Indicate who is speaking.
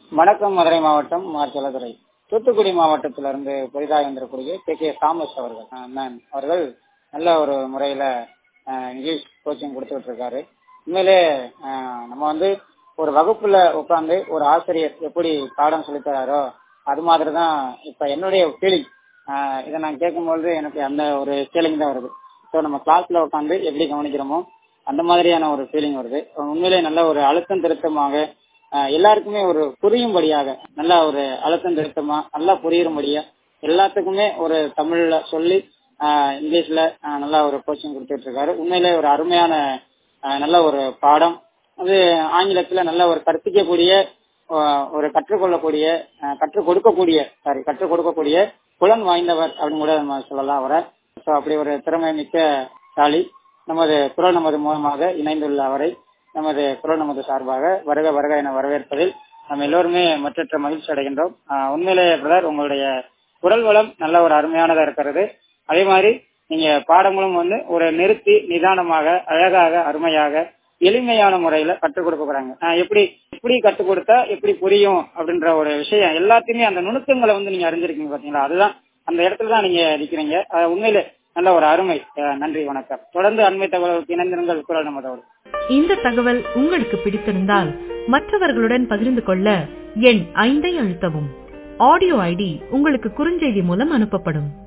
Speaker 1: வணக்கம் மதுரை மாவட்டம் மார்ச்சலதுறை தூத்துக்குடி மாவட்டத்திலிருந்து புதிதாக வந்திருக்கூடிய கே கே தாமஸ் அவர்கள் அஹ் மேம் அவர்கள் நல்ல ஒரு முறையில அஹ், இங்கிலீஷ் கோச்சிங் கொடுத்துட்டு இருக்காரு உண்மையிலே அஹ், நம்ம வந்து ஒரு வகுப்புல உட்கார்ந்து ஒரு ஆசிரியர் எப்படி பாடம் சொல்லித் தராரோ அது மாதிரி தான் இப்ப என்னுடைய ஃபீலிங் இதை நான் கேட்கும்பொழுது எனக்கு அந்த ஒரு ஃபீலிங் தான் வருது ஸோ நம்ம கிளாஸ்ல உட்காந்து எப்படி கவனிக்கிறோமோ அந்த மாதிரியான ஒரு ஃபீலிங் வருது உண்மையிலே நல்ல ஒரு அழுத்தம் திருத்தமாக அஹ், எல்லாருக்குமே ஒரு புரியும்படியாக நல்ல ஒரு அழுத்தம் திருத்தமா நல்லா புரியும்படியா எல்லாத்துக்குமே ஒரு தமிழ்ல சொல்லி அஹ், இங்கிலீஷ்ல அஹ், நல்லா ஒரு கோச்சிங் கொடுத்துட்டு இருக்காரு உண்மையிலே ஒரு அருமையான அஹ், நல்ல ஒரு பாடம் அது ஆங்கிலத்துல நல்ல ஒரு கற்பிக்கக்கூடிய அஹ், ஒரு கற்றுக்கொள்ளக்கூடிய அஹ், கற்றுக் கொடுக்கக்கூடிய சாரி கற்றுக் கொடுக்கக்கூடிய புலன் வாய்ந்தவர் அப்படின்னு கூட நம்ம சொல்லலாம் அவரை ஸோ அப்படி ஒரு திறமை மிக்க சாலி நமது குரல் நமது மூலமாக இணைந்துள்ள அவரை நமது குரல் நமது சார்பாக வருக வருக என வரவேற்பதில் நம்ம எல்லோருமே மற்றற்ற மகிழ்ச்சி அடைகின்றோம் ஆஹ் உண்மையிலே பிரதர் உங்களுடைய குரல் வளம் நல்ல ஒரு அருமையானதா இருக்கிறது அதே மாதிரி நீங்க பாடங்களும் வந்து ஒரு நிறுத்தி நிதானமாக அழகாக அருமையாக எளிமையான முறையில கற்றுக் கொடுக்க போறாங்க ஆஹ் எப்படி எப்படி கற்றுக் கொடுத்தா எப்படி புரியும் அப்படின்ற ஒரு விஷயம் எல்லாத்தையுமே அந்த நுணுக்கங்களை வந்து நீங்க அறிஞ்சிருக்கீங்க பாத்தீங்களா அதுதான் அந்த இடத்துல தான் நீங்க நிக்கிறீங்க ஆஹ் உண்மையிலே நல்ல ஒரு அருமை ஆஹ் நன்றி வணக்கம் தொடர்ந்து அண்மை தகவலுக்கு இணைந்திருங்கள் குரல் நமதோடு
Speaker 2: இந்த தகவல் உங்களுக்கு பிடித்திருந்தால் மற்றவர்களுடன் பகிர்ந்து கொள்ள எண் ஐந்தை அழுத்தவும் ஆடியோ ஐடி உங்களுக்கு குறுஞ்செய்தி மூலம் அனுப்பப்படும்